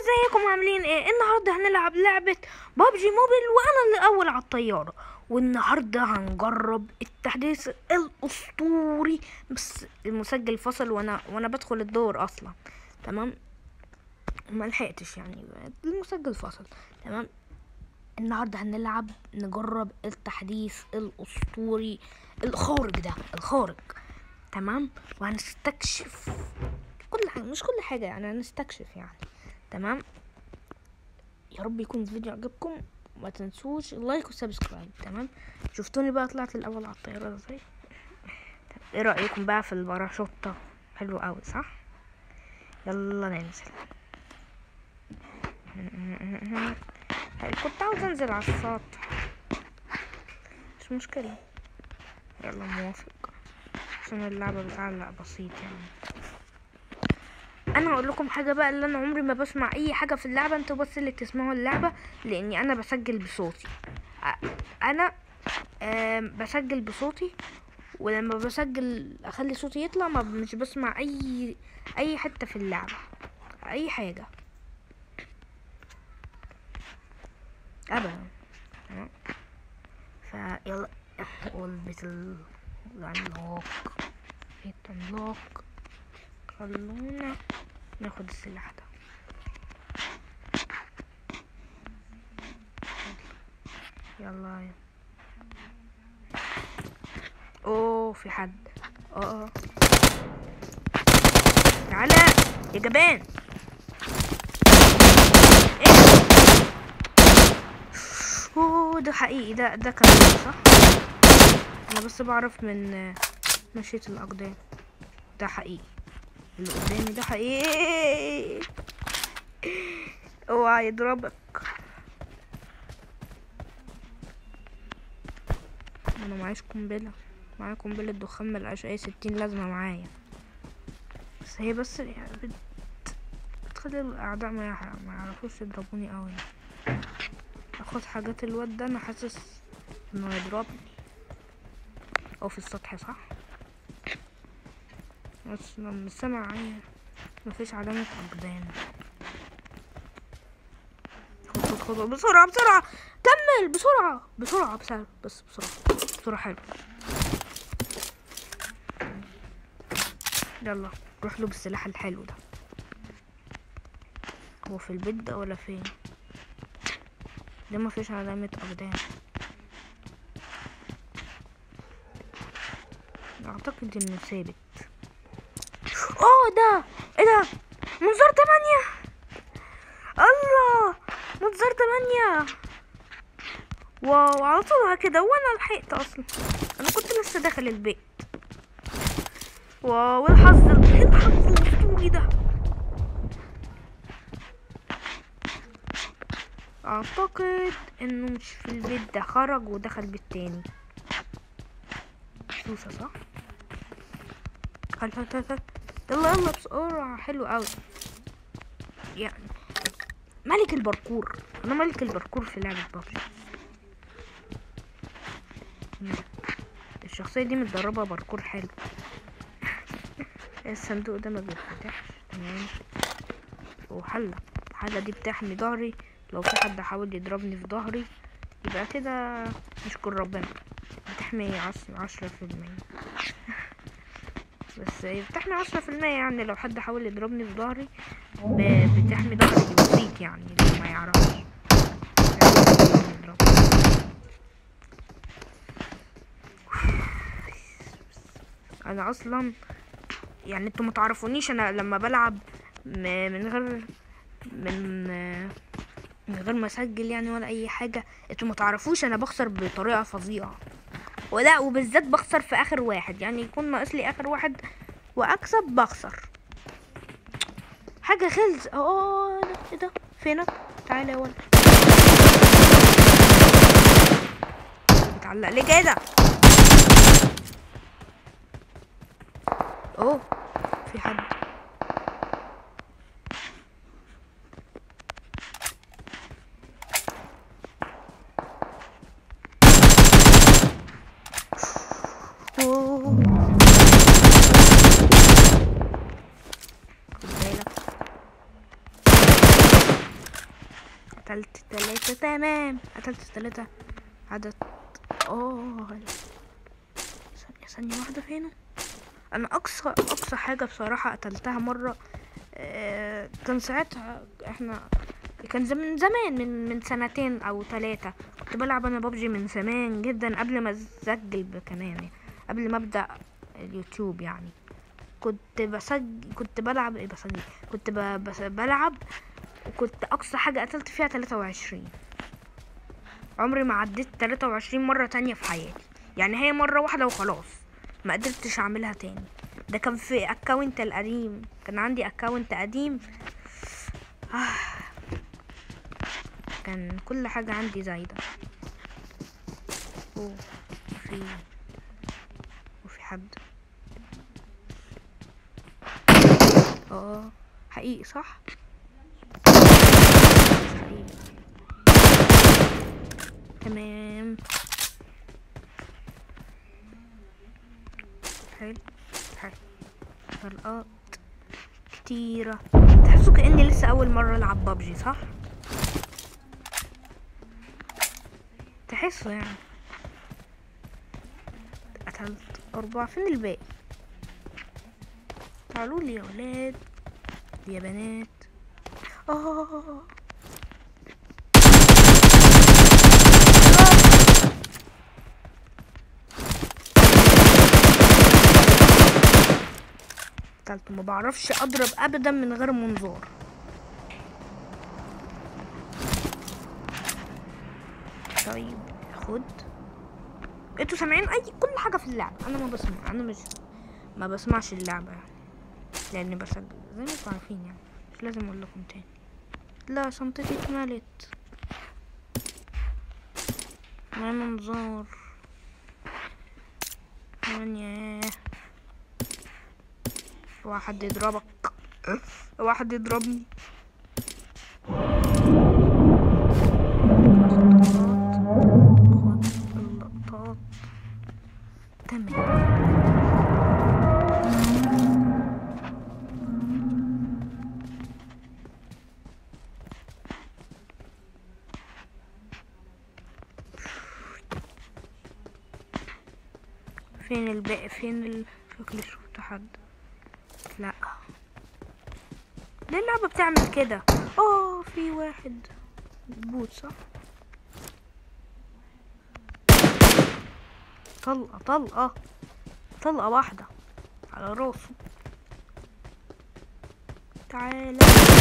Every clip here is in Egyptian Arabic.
ازيكم عاملين ايه النهارده هنلعب لعبه بابجي موبيل وانا اللي اول على الطياره والنهارده هنجرب التحديث الاسطوري بس المسجل فصل وانا وانا بدخل الدور اصلا تمام ما لحقتش يعني المسجل فصل تمام النهارده هنلعب نجرب التحديث الاسطوري الخارق ده الخارق تمام وهنستكشف كل حاجه مش كل حاجه يعني هنستكشف يعني تمام يا رب يكون الفيديو عجبكم ما تنسوش اللايك والسبسكرايب تمام شفتوني بقى طلعت الاول على الطياره ازاي طب ايه رايكم بقى في الباراشوتة حلو قوي صح يلا ننزل كنت عاوز انزل على السطح مش مشكله يلا موافق عشان اللعبه بتعلق بسيط يعني انا هقول لكم حاجه بقى اللي انا عمري ما بسمع اي حاجه في اللعبه انتوا بس اللي تسمعوا اللعبه لاني انا بسجل بصوتي أ- انا آم، بسجل بصوتي ولما بسجل اخلي صوتي يطلع ما مش بسمع اي اي حته في اللعبه اي حاجه ابدا تمام فيلا والبس ال- العملاق بيت عملاق خلونا ناخد السلاح ده يلا يلا اوه في حد اه اه تعالى يا جبان ايه اوه ده حقيقي ده ده كان صح انا بس بعرف من آه، مشية الاقدام ده حقيقي اللي قدامي ده حقيقي اوعى يضربك انا معيش قنبله معايا قنبله دخان ملقاش اي ستين لازمه معايا بس هي بس يعني بت... بتخلي الاعداء ما, يح... ما يعرفوش يضربوني قوي اخد حاجات الواد ده انا حاسس انه يضربني او في السطح صح بس لما سمع اي مفيش علامة أقدام خد خد خد بسرعة بسرعة كمل بسرعة بسرعة بسرعة بس بسرعة بسرعة حلو يلا روح له بالسلاح الحلو ده هو في البيت ده ولا فين ده مفيش علامة أقدام أعتقد إنه ثابت اه ده ايه ده منظار تمانية الله منظار تمانية واو على طول كده وانا لحقت اصلا انا كنت لسه داخل البيت واو الحظ ايه الحظ الاسطوري ده اعتقد انه مش في البيت ده خرج ودخل بيت تاني سوسة صح هل هل هل هل يلا يلا بسرعة حلو قوي يعني ملك الباركور انا ملك الباركور في لعبة بابجي مم. الشخصية دي متدربة باركور حلو الصندوق ده ما بيتفتحش تمام وحلة الحلة دي بتحمي ظهري لو في حد حاول يضربني في ظهري يبقى كده نشكر ربنا بتحمي عشرة عشرة في المية بس بتحمي عشرة في المية يعني لو حد حاول يضربني في ظهري ب- بتحمي ظهري بسيط يعني اللي ما يعرفش انا اصلا يعني انتوا متعرفونيش انا لما بلعب م- من غير من من غير ما اسجل يعني ولا اي حاجه انتوا متعرفوش انا بخسر بطريقه فظيعه ولا وبالذات بخسر في اخر واحد يعني يكون ناقص لي اخر واحد واكسب بخسر حاجه خلص اه ده ايه ده فينك تعالى يا ولد بتعلق ليه كده اوه في حد أوه. خد بالك قتلت تلاتة تمام قتلت تلاتة عدد اه ثانية ثانية واحدة فين انا اقصى اقصى حاجة بصراحة قتلتها مرة آه، كان ساعتها احنا كان زم- من زمان من من سنتين او ثلاثة كنت بلعب انا ببجي من زمان جدا قبل ما اسجل ب- كمان يعني. قبل ما ابدا اليوتيوب يعني كنت بسجل كنت بلعب ايه بسجل كنت ب... بس... بلعب وكنت اقصى حاجة قتلت فيها 23 عمري ما عديت 23 مرة تانية في حياتي يعني هي مرة واحدة وخلاص ما قدرتش اعملها تاني ده كان في اكونت القديم كان عندي اكونت قديم آه. كان كل حاجة عندي زايدة أوه، وفي وفي حد اه حقيقي صح حقيقي تمام حلو حلو طلقات كتيرة تحسوا كأني لسه أول مرة ألعب بابجي صح؟ تحسوا يعني قتلت أربعة فين الباقي؟ تعالوا لي يا ولاد يا بنات آه قتلت ما بعرفش اضرب ابدا من غير منظار طيب خد انتوا سامعين اي كل حاجه في اللعبه انا ما بسمع انا مش ما بسمعش اللعبه يعني لاني بسجل زي ما انتوا عارفين يعني مش لازم اقول لكم تاني لا شنطتي اتملت ما منظار ثانية واحد يضربك واحد يضربني خد اللقطات تمام فين الباقي فين ال... شكلي شفت حد لا ليه اللعبة بتعمل كده اه في واحد بوت صح طلقة طلقة طلقة واحدة على راسه تعالى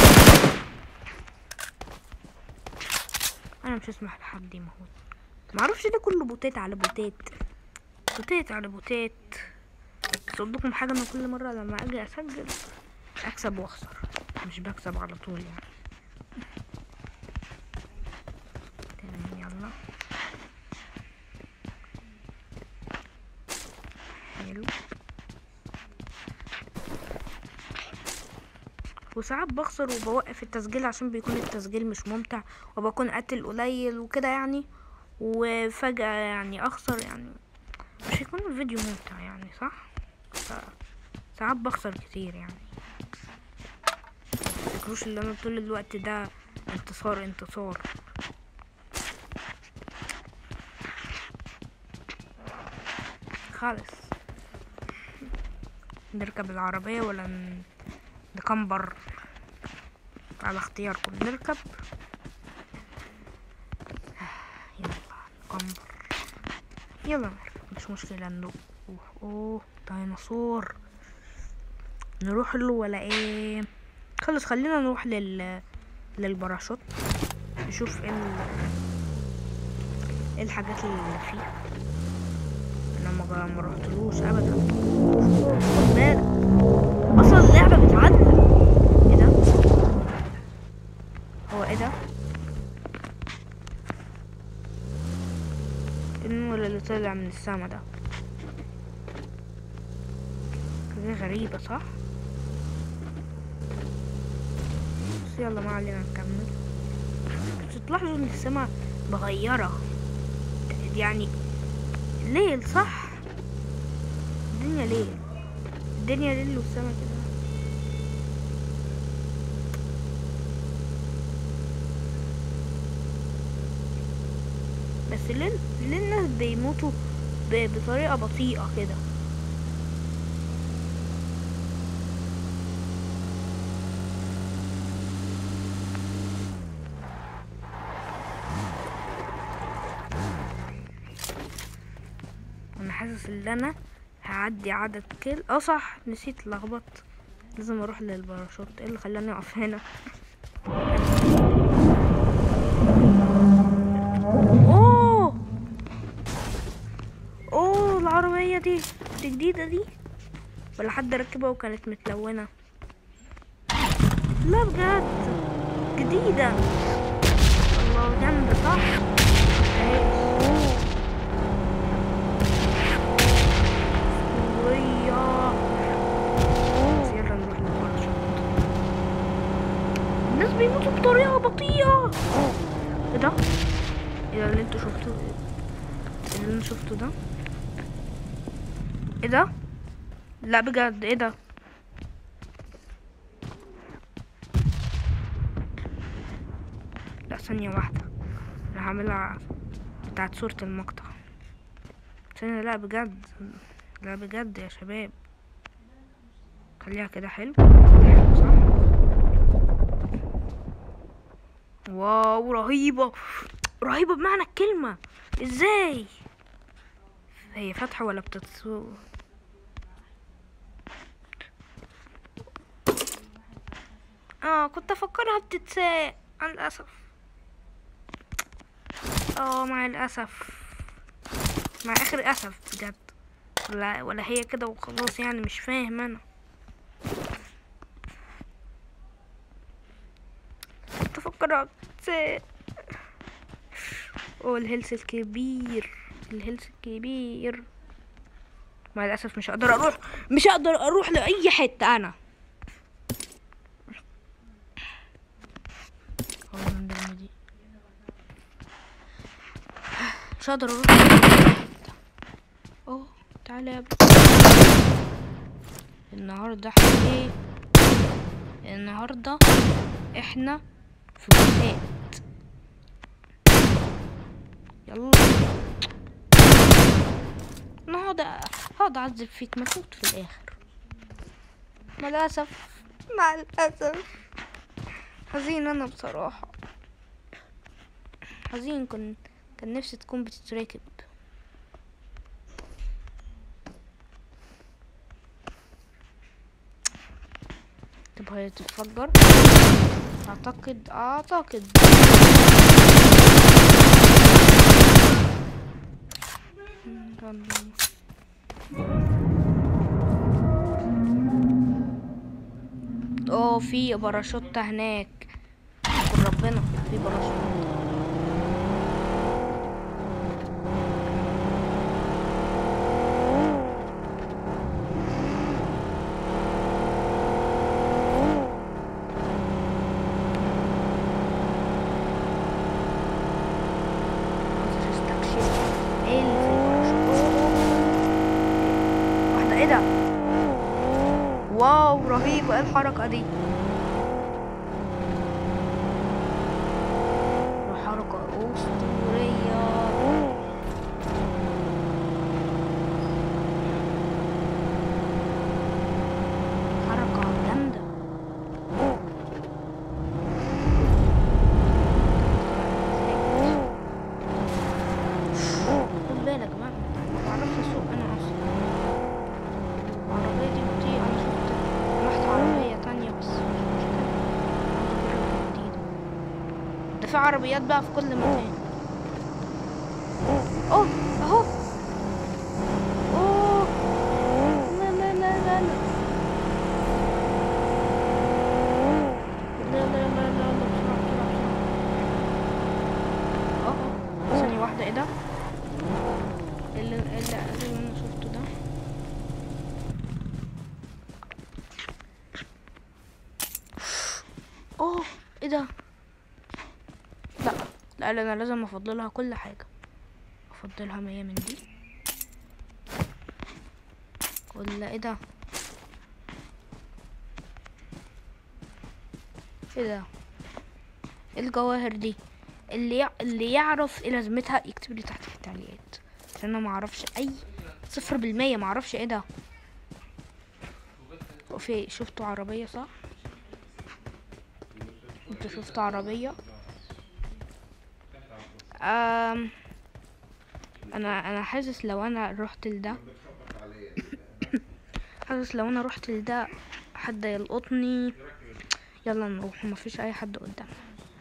انا مش هسمح لحد يموت معرفش ده كله بوتات على بوتات بوتات على بوتات بس اقول لكم حاجه انا كل مره لما اجي اسجل اكسب واخسر مش بكسب على طول يعني تمام يلا حلو وساعات بخسر وبوقف التسجيل عشان بيكون التسجيل مش ممتع وبكون قاتل قليل وكده يعني وفجأة يعني اخسر يعني مش هيكون الفيديو ممتع يعني صح ف- ساعات بخسر كتير يعني متفكروش اللي انا طول الوقت ده انتصار انتصار خالص نركب العربية ولا ن- نكمبر على اختياركم نركب يلا نكمبر يلا نركب مش مشكلة نروح اوه ديناصور نروح له ولا ايه خلص خلينا نروح لل للباراشوت نشوف ايه ال- ايه الحاجات اللي فيه انا ما ما رحتلوش ابدا خد بالك اصلا اللعبه بتعلم ايه ده هو ايه ده النور اللي طلع من السما ده حاجة غريبة صح؟ بس يلا ما علينا نكمل بس تلاحظوا ان السما مغيرة يعني ليل صح؟ الدنيا ليل الدنيا ليل والسما كده بس ليه ليه الناس بيموتوا ب- بطريقة بطيئة كده انا حاسس ان انا هعدي عدد كل اه صح نسيت لخبطت لازم اروح للباراشوت ايه اللي خلاني اقف هنا اوه اوه العربية دي دي جديدة دي ولا حد ركبها وكانت متلونة لا بجد جديدة الله جامدة صح اهي. اسطورية بس يلا نروح للباراشوت الناس بيموتوا بطريقة بطيئة ايه ده؟ ايه ده اللي انتوا شفتوه ايه اللي انا شفته ده؟ ايه ده؟ لا بجد ايه ده؟ لا ثانية واحدة انا هعملها بتاعت صورة المقطع ثانية لا بجد لا بجد يا شباب خليها كده حلو كده حلو صح واو رهيبة رهيبة بمعنى الكلمة ازاي هي فاتحة ولا بتتصو اه كنت افكرها بتتساق مع الاسف اه مع الاسف مع اخر اسف بجد ولا ولا هي كده وخلاص يعني مش فاهم انا كنت افكرها بتتساق اوه الهيلث الكبير الهيلث الكبير مع الاسف مش هقدر اروح مش هقدر اروح لاي حته انا هو من ضمن دي. مش هقدر اروح لأي حتة. اوه تعالى يا ابني النهارده احنا ايه النهارده احنا في جهاد يلا انا هقعد هقعد اعذب فيك ما تموت في الاخر مع الاسف مع الاسف حزين انا بصراحه حزين كن كان نفسي تكون بتتركب طب هي تتفجر اعتقد اعتقد يلا. اوه في باراشوت هناك شكر ربنا في باراشوت عاوز استكشف ايه اللي في الباراشوت واحدة ايه ده واو رهيبة ايه الحركة دي حركة أسطورية حركة جامدة خد بالك بقى ما بعرفش اسوق انا اصلا العربية دي بطيئة انا شفت رحت عربية تانية بس مش مشكلة عاوز اجرب جديدة ده في عربيات بقى في كل مكان اوه اهو اوه لا لا لا لا لا لا لا لا لا لا بسرعة بسرعة بسرعة اه ثانية واحدة ايه ده؟ إيه اللي إيه اللي اللي انا شفته ده اوه ايه ده لا لا لا انا لازم افضلها كل حاجة افضلها مية من دي ولا ايه ده ايه ده ايه الجواهر دي اللي يع- اللي يعرف ايه لازمتها يكتب لي تحت في التعليقات عشان انا ما اعرفش اي صفر بالمية ما اعرفش ايه ده وفي شفتوا عربية صح انتوا شفتوا عربية أم انا انا حاسس لو انا رحت لده حاسس لو انا رحت لده حد يلقطني يلا نروح مفيش اي حد قدامنا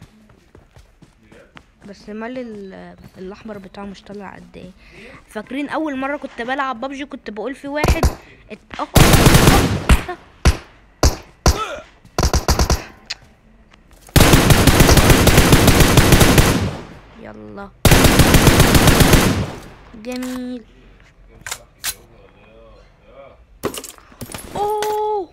بس مال ال- الاحمر بتاعه مش طالع قد ايه فاكرين اول مره كنت بلعب ببجي كنت بقول في واحد ات... أه أه أه. يلا جميل اوه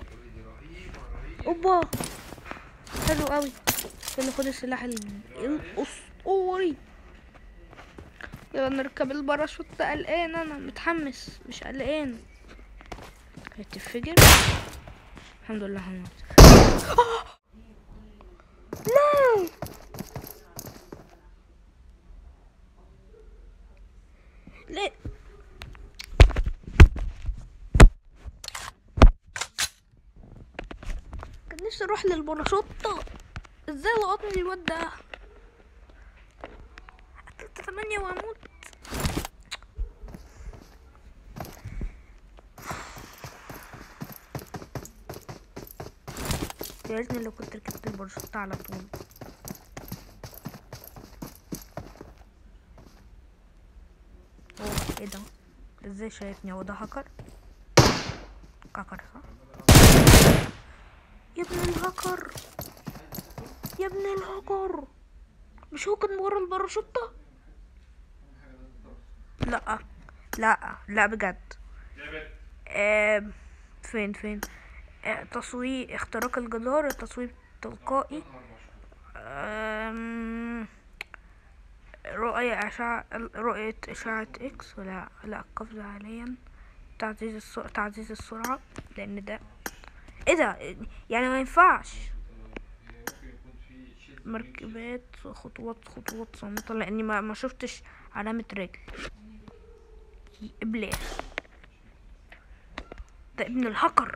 اوبا حلو قوي يلا خد السلاح ال- الاسطوري يلا نركب الباراشوت قلقان انا متحمس مش قلقان هتنفجر الحمد لله هموت لا ليه كان نفسي اروح للباراشوتة ازاي لقطني الواد ده قتلت تمانية واموت يا ريتني لو كنت ركبت الباراشوتة على طول هو ايه ده ازاي شايفني هو ده هاكر هاكر صح يا ابن الهاكر يا ابن الهاكر مش هو كان ورا الباراشوتة لا لا لا بجد آم، فين فين آه، تصوير اختراق الجدار التصوير التلقائي آم، رؤية أشعة رؤية أشعة إكس لا لا القفز حاليا تعزيز السرعة تعزيز السرعة لأن ده ايه ده يعني ما ينفعش مركبات خطوات خطوات صامتة لأني ما, ما شفتش علامة رجل إبلاغ ده ابن الهكر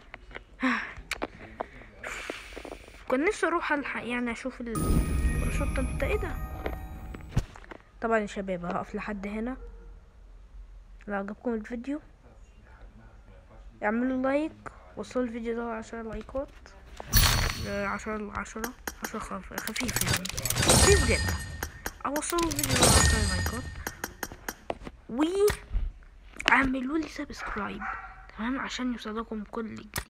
كان نفسي اروح الحق يعني اشوف الشطة انت ايه ده طبعا يا شباب هقف لحد هنا لو عجبكم الفيديو اعملوا لايك وصلوا الفيديو ده عشرة لايكات آه، عشرة عشرة عشرة خف- خفيف يعني خفيف جدا اوصلوا الفيديو ده عشرة لايكات و اعملوا لي سبسكرايب تمام عشان يوصلكم كل جديد